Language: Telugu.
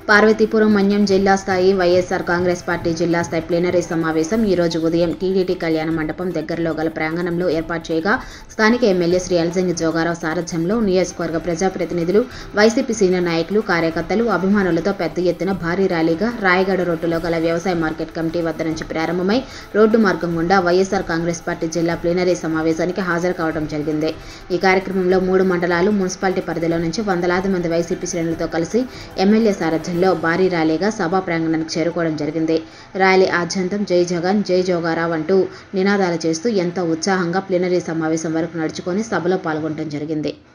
పార్వతీపురం మన్యం జిల్లా స్థాయి వైఎస్ఆర్ కాంగ్రెస్ పార్టీ జిల్లా స్థాయి ప్లీనరీ సమావేశం ఈ రోజు ఉదయం టీడీటీ కళ్యాణ మండపం దగ్గరలో గల ప్రాంగణంలో ఏర్పాటు చేయగా స్థానిక ఎమ్మెల్యే శ్రీ అల్జంగి జోగారావు సారథ్యంలో నియోజకవర్గ ప్రజాప్రతినిధులు వైసీపీ సీనియర్ నాయకులు కార్యకర్తలు అభిమానులతో పెద్ద ఎత్తున భారీ ర్యాలీగా రాయగడ రోడ్డులో గల వ్యవసాయ మార్కెట్ కమిటీ వద్ద నుంచి ప్రారంభమై రోడ్డు మార్గం గుండా వైఎస్ఆర్ కాంగ్రెస్ పార్టీ జిల్లా ప్లీనరీ సమావేశానికి హాజరు కావడం జరిగింది ఈ కార్యక్రమంలో మూడు మండలాలు మున్సిపాలిటీ పరిధిలో నుంచి వందలాది మంది వైసీపీ శ్రేణులతో కలిసి ఎమ్మెల్యే సారథ్యంలో భారీ ర్యాలీగా సభా ప్రాంగణానికి చేరుకోవడం జరిగింది ర్యాలీ ఆద్యంతం జై జగన్ జై జోగారావు అంటూ నినాదాలు చేస్తూ ఎంతో ఉత్సాహంగా ప్లీనరీ సమావేశం వరకు నడుచుకొని సభలో పాల్గొనడం జరిగింది